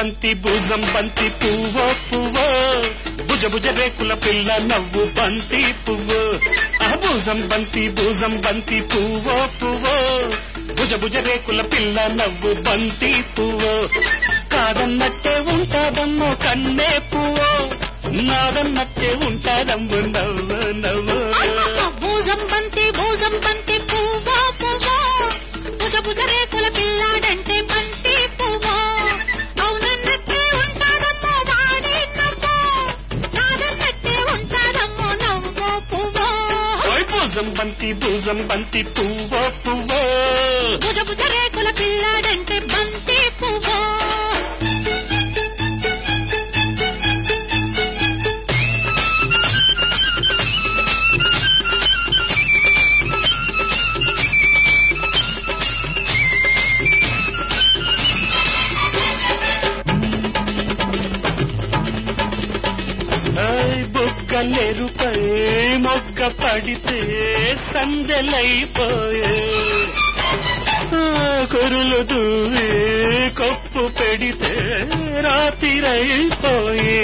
బంతి భుజం బంతి పువ్వో పువ్వో భుజ భుజ రేకుల పిల్ల నవ్వు బంతి పువ్వు ఆ భుజం బంతి భుజం బంతి పువ్వో పువ్వో భుజ భుజ రేకుల పిల్ల నవ్వు బంతి పువ్వు కాదన్నట్టే ఉంటాదమ్మో కన్నే పువ్వో నాదన్నట్టే ఉంటాదమ్ము నవ్వు నవ్వు భూజం బంతి భూజం బంతి పువ్వో పువ్వో బుజ బుజ రేకుల పిల్లాడంటే బంతి పువ్వో అవునన్నట్టే ఉంటాడమ్మో వాడి నవ్వో నాదన్నట్టే ఉంటాడమ్మో నవ్వో పువ్వో ఓయ్ భుజం బంతి భుజం బంతి పువ్వో పువ్వో బుజ బుజ రేకుల పిల్లాడంటే బంతి పువ్వో ఐ బుగ్గలెరుపై మొగ్గ పడితే సందెలైపోయే ఆ, కురులు దూవి కొప్పు పెడితే రాతిరైపోయే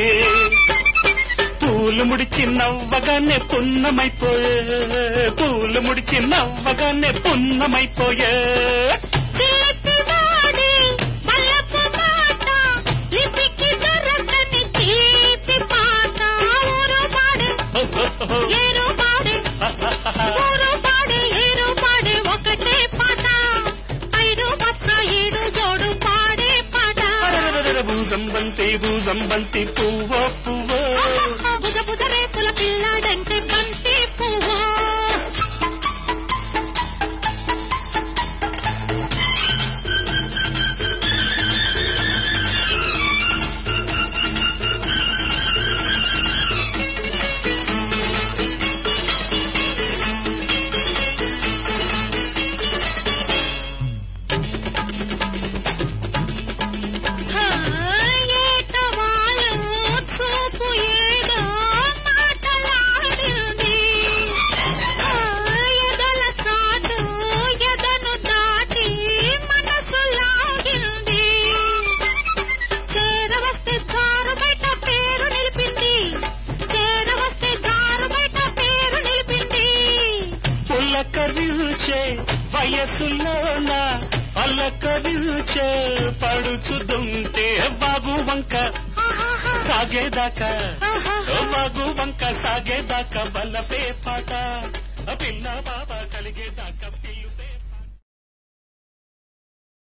పూలు ముడిచి నవ్వగానే పున్నమైపోయే పూలు ముడిచి నవ్వగానే పున్నమైపోయే చిలిపి వాడి వల్లపు మాట లిపికి దొరకని తీపి పాట ఊరు పాడే ఏరు పాడే ఊరు పాడే ఏరు పాడే ఒకటే పాట ఐదు పక్క ఏడు జోడు పాడే పాట భూజం బంతి భూజం బంతి పువ్వో పువ్వో బుజ బుజ రేకుల పిల్లాడంటే బంతి పువ్వు ఏటవాలు చూపు ఏదో మాటలాడింది ఎదల చాటు ఎదను దాటి మనసు లాగింది చేరవస్తే చారు బయట పేరు నిలిపింది చేరవస్తే చారు బయట పేరు నిలిపింది పుల్లకరిల్చే వయసులోన అల్లకరిల్చే పడుచుదుంటే బాగు వంక సాగేదాకా ఓ బాగు వంక సాగేదాకా బల్లపే పాట పిల్ల బాబా కలిగేదాకా